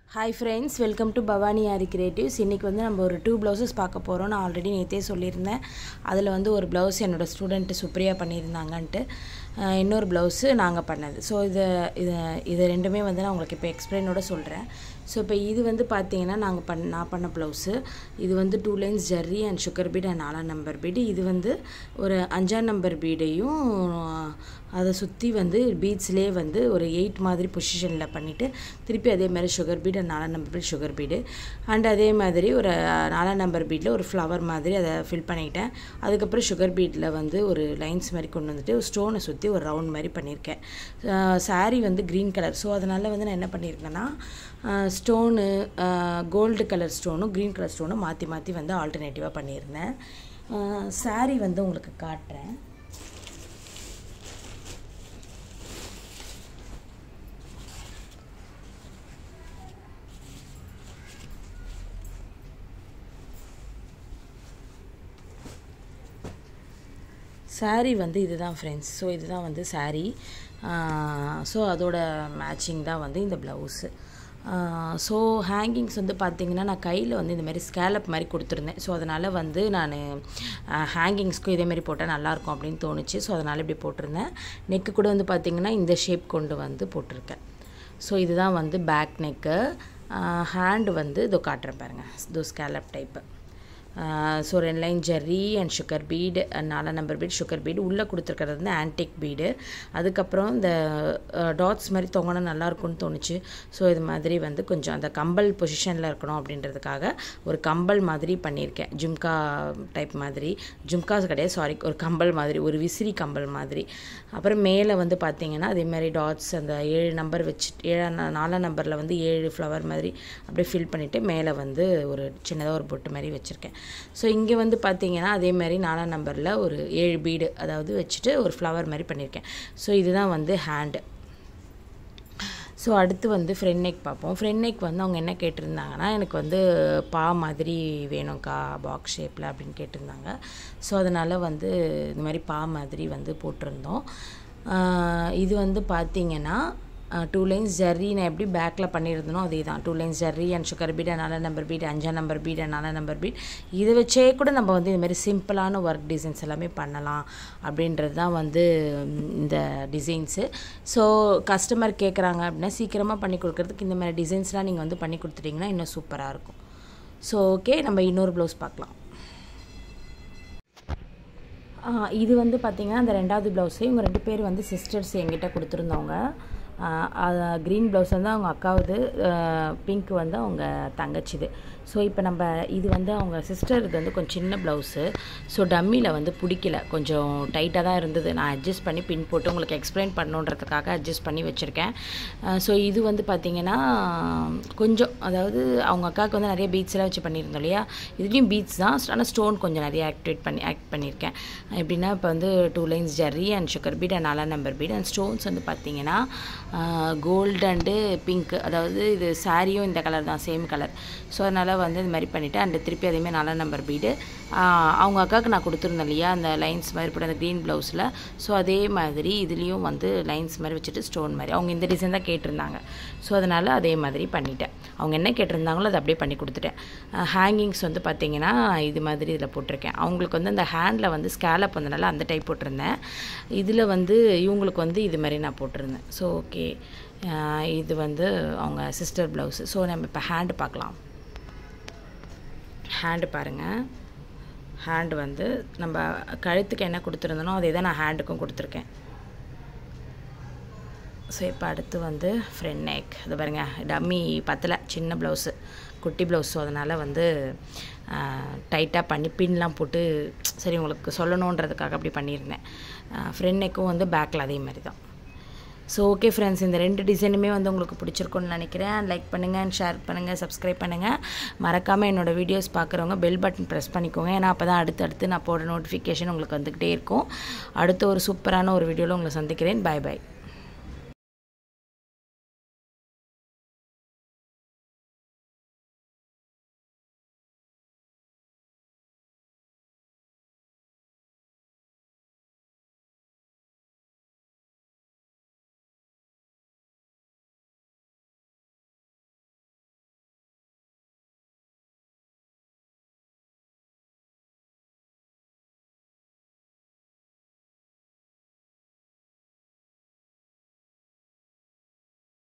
hi friends welcome to Bhavani Aari creatives இன்றைக்கி வந்து நம்ம ஒரு டூ ப்ளவுசஸ் பார்க்க போகிறோம் நான் ஆல்ரெடி நேற்றே சொல்லியிருந்தேன் அதில் வந்து ஒரு ப்ளவுஸ் என்னோடய ஸ்டூடெண்ட்டு சுப்ரியா பண்ணியிருந்தாங்கன்ட்டு அஹ், இன்னொரு ப்ளவுஸு நாங்கள் பண்ணது ஸோ இது இது இது ரெண்டுமே வந்து நான் உங்களுக்கு இப்போ எக்ஸ்பிளைனோட சொல்கிறேன் ஸோ இப்போ இது வந்து பார்த்தீங்கன்னா நாங்கள் பண் நான் பண்ண ப்ளவுஸு இது வந்து two lines zari and sugar bead and நாலாம் நம்பர் பீடு இது வந்து ஒரு அஞ்சாம் நம்பர் பீடையும் அதை சுற்றி வந்து பீட்ஸ்லேயே வந்து ஒரு எயிட் மாதிரி பொசிஷனில் பண்ணிவிட்டு திருப்பி அதே மாதிரி சுகர் பீட் அண்ட் நாலாம் number bead sugar bead and அதே மாதிரி ஒரு நாலாம் நம்பர் பீட்டில் ஒரு ஃப்ளவர் மாதிரி அதை ஃபில் பண்ணிக்கிட்டேன் அதுக்கப்புறம் சுகர் பீட்டில் வந்து ஒரு லைன்ஸ் மாதிரி கொண்டு வந்துட்டு ஸ்டோனை சுற்றி ஒரு ரவுண்ட் மாதிரி பண்ணியிருக்கேன் saree வந்து க்ரீன் கலர் ஸோ அதனால் வந்து நான் என்ன பண்ணியிருக்கேன்னா ஸ்டோனு கோல்டு கலர் ஸ்டோனும் க்ரீன் கலர் ஸ்டோனும் மாற்றி மாற்றி வந்து ஆல்டர்னேட்டிவாக பண்ணியிருந்தேன் saree வந்து உங்களுக்கு காட்டுறேன் saree வந்து இதுதான் ஃப்ரெண்ட்ஸ் ஸோ இதுதான் வந்து saree ஸோ அதோட மேட்சிங் தான் வந்து இந்த ப்ளவுஸு ஸோ ஹேங்கிங்ஸ் வந்து பார்த்தீங்கன்னா நான் கையில் வந்து இந்த மாதிரி ஸ்கேலப் மாதிரி கொடுத்துருந்தேன் ஸோ அதனால் வந்து நான் ஹேங்கிங்ஸ்க்கும் இதே மாதிரி போட்டால் நல்லாயிருக்கும் அப்படின்னு தோணுச்சு ஸோ அதனால் இப்படி போட்டிருந்தேன் நெக்கு கூட வந்து பார்த்தீங்கன்னா இந்த ஷேப் கொண்டு வந்து போட்டிருக்கேன் ஸோ இதுதான் வந்து பேக் நெக்கு ஹேண்டு வந்து இதோ காட்டுறேன் பாருங்கள் இதோ ஸ்கேலப் டைப்பு ஸோ ரெண்டு line zari and sugar bead நாலாம் நம்பர் பீட் சுகர் பீடு உள்ளே கொடுத்துருக்கிறது வந்து ஆன்டிக் பீடு அதுக்கப்புறம் இந்த டாட்ஸ் மாதிரி தொங்கினா நல்லாயிருக்கும்னு தோணுச்சு ஸோ இது மாதிரி வந்து கொஞ்சம் அந்த கம்பல் பொசிஷனில் இருக்கணும் அப்படின்றதுக்காக ஒரு கம்பல் மாதிரி பண்ணியிருக்கேன் ஜும்கா டைப் மாதிரி ஜும்காஸ் கிடையாது சாரி ஒரு கம்பல் மாதிரி ஒரு விசிறி கம்பல் மாதிரி அப்புறம் மேலே வந்து பார்த்தீங்கன்னா அதே மாதிரி டாட்ஸ் அந்த ஏழு நம்பர் வச்சு ஏழாம் நாலாம் நம்பரில் வந்து ஏழு ஃப்ளவர் மாதிரி அப்படியே ஃபில் பண்ணிவிட்டு மேலே வந்து ஒரு சின்னதாக ஒரு பொட்டு மாதிரி வச்சுருக்கேன் ஸோ இங்கே வந்து பார்த்தீங்கன்னா அதே மாதிரி நாலாம் நம்பரில் ஒரு ஏழு பீடு அதாவது வச்சுட்டு ஒரு ஃப்ளவர் மாதிரி பண்ணியிருக்கேன் ஸோ இதுதான் வந்து ஹேண்டு ஸோ அடுத்து வந்து ஃப்ரெண்ட் நெக் பார்ப்போம் ஃப்ரெண்ட் நெக் வந்து அவங்க என்ன கேட்டிருந்தாங்கன்னா எனக்கு வந்து பா மாதிரி வேணும்க்கா பாக்ஸ் ஷேப்பில் அப்படின்னு கேட்டிருந்தாங்க ஸோ அதனால் வந்து இந்த மாதிரி பா மாதிரி வந்து போட்டிருந்தோம் ஆஹ் இது வந்து பார்த்தீங்கன்னா டூ லைன்ஸ் ஜர்ரி நான் எப்படி பேக்கில் பண்ணியிருந்தனோ அதே தான் two lines zari and sugar bead நாலு நம்பர் பீட் அஞ்சாம் நம்பர் பீட் நாலு நம்பர் பீட் இதை வச்சே கூட நம்ம வந்து இந்த மாதிரி சிம்பிளான ஒர்க் டிசைன்ஸ் எல்லாமே பண்ணலாம் அப்படின்றது தான் வந்து ம், இந்த டிசைன்ஸு ஸோ கஸ்டமர் கேட்குறாங்க அப்படின்னா சீக்கிரமாக பண்ணி கொடுக்குறதுக்கு இந்த மாதிரி டிசைன்ஸ்லாம் நீங்கள் வந்து பண்ணி கொடுத்துட்டிங்கன்னா இன்னும் சூப்பராக இருக்கும் ஸோ ஓகே நம்ம இன்னொரு ப்ளவுஸ் பார்க்கலாம் ஆ, இது வந்து பார்த்திங்கன்னா அந்த ரெண்டாவது ப்ளவுஸு இவங்க ரெண்டு பேர் வந்து சிஸ்டர்ஸ் எங்கிட்ட கொடுத்துருந்தவங்க க்ரீன் ப்ளவுஸ் வந்து அவங்க அக்காவுது பிங்க் வந்து அவங்க தங்கச்சிது ஸோ இப்போ நம்ம இது வந்து அவங்க சிஸ்டருக்கு வந்து கொஞ்சம் சின்ன ப்ளவுஸு ஸோ டம்மியில் வந்து பிடிக்கல கொஞ்சம் டைட்டாக தான் இருந்தது நான் அட்ஜஸ்ட் பண்ணி பின் போட்டு உங்களுக்கு எக்ஸ்பிளைன் பண்ணணுன்றதுக்காக அட்ஜஸ்ட் பண்ணி வச்சுருக்கேன் ஸோ இது வந்து பார்த்திங்கன்னா கொஞ்சம் அதாவது அவங்க அக்காவுக்கு வந்து நிறைய பீட்ஸ் எல்லாம் வச்சு பண்ணியிருந்தோம் இல்லையா இதுலேயும் பீட்ஸ் தான் ஆனால் ஸ்டோன் கொஞ்சம் நிறைய ஆக்டிவேட் பண்ணி ஆக்ட் பண்ணியிருக்கேன் எப்படின்னா இப்போ வந்து two lines zari and sugar bead and நாலாம் நம்பர் பீட் அண்ட் ஸ்டோன்ஸ் வந்து பார்த்தீங்கன்னா கோல்டு அண்டு பிங்க் அதாவது இது சாரியும் இந்த கலர் தான் சேம் கலர் ஸோ அதனால் வந்து இது மாதிரி பண்ணிவிட்டு அண்ட் திருப்பி அதேமாதிரி நாலாம் நம்பர் பீடு அவங்க அக்காவுக்கு நான் கொடுத்துருந்தேன் இல்லையா அந்த லைன்ஸ் மாதிரி போட்டு அந்த க்ரீன் ப்ளவுஸில் ஸோ அதே மாதிரி இதுலேயும் வந்து லைன்ஸ் மாதிரி வச்சுட்டு ஸ்டோன் மாதிரி அவங்க இந்த டிசைன் தான் கேட்டிருந்தாங்க ஸோ அதனால் அதே மாதிரி பண்ணிட்டேன் அவங்க என்ன கேட்டிருந்தாங்களோ அதை அப்படியே பண்ணி கொடுத்துட்டேன் ஹேங்கிங்ஸ் வந்து பார்த்தீங்கன்னா இது மாதிரி இதில் போட்டிருக்கேன் அவங்களுக்கு வந்து அந்த ஹேண்டில் வந்து ஸ்கேலப் வந்தனால அந்த டைப் போட்டிருந்தேன் இதில் வந்து இவங்களுக்கு வந்து இது மாதிரி நான் போட்டிருந்தேன் ஸோ ஓகே இது வந்து அவங்க சிஸ்டர் ப்ளவுஸு ஸோ நம்ம இப்போ ஹேண்டு பார்க்கலாம் ஹேண்டு பாருங்கள் ஹேண்டு வந்து நம்ம கழுத்துக்கு என்ன கொடுத்துருந்தனோ அதே தான் நான் ஹேண்டுக்கும் கொடுத்துருக்கேன் ஸோ இப்போ அடுத்து வந்து ஃப்ரெண்ட் நெக் இது பாருங்க டம்மி பத்தலை சின்ன ப்ளவுஸு குட்டி ப்ளவுஸ் ஸோ அதனால் வந்து டைட்டாக பண்ணி பின்லாம் போட்டு சரி உங்களுக்கு சொல்லணுன்றதுக்காக அப்படி பண்ணியிருந்தேன் ஃப்ரெண்ட் நெக்கும் வந்து பேக்கில் அதே மாதிரி தான் ஸோ ஓகே ஃப்ரெண்ட்ஸ் இந்த ரெண்டு டிசைனுமே வந்து உங்களுக்கு பிடிச்சிருக்கும்னு நினைக்கிறேன் லைக் பண்ணுங்கள் அண்ட் ஷேர் பண்ணுங்கள் சப்ஸ்கிரைப் பண்ணுங்கள் மறக்காமல் என்னோடய வீடியோஸ் பார்க்குறவங்க பெல் பட்டன் ப்ரெஸ் பண்ணிக்கோங்க ஏன்னா அப்போ தான் அடுத்தடுத்து நான் போடுற நோட்டிஃபிகேஷன் உங்களுக்கு வந்துக்கிட்டே இருக்கும் அடுத்த ஒரு சூப்பரான ஒரு வீடியோவில் உங்களை சந்திக்கிறேன் பாய் பாய்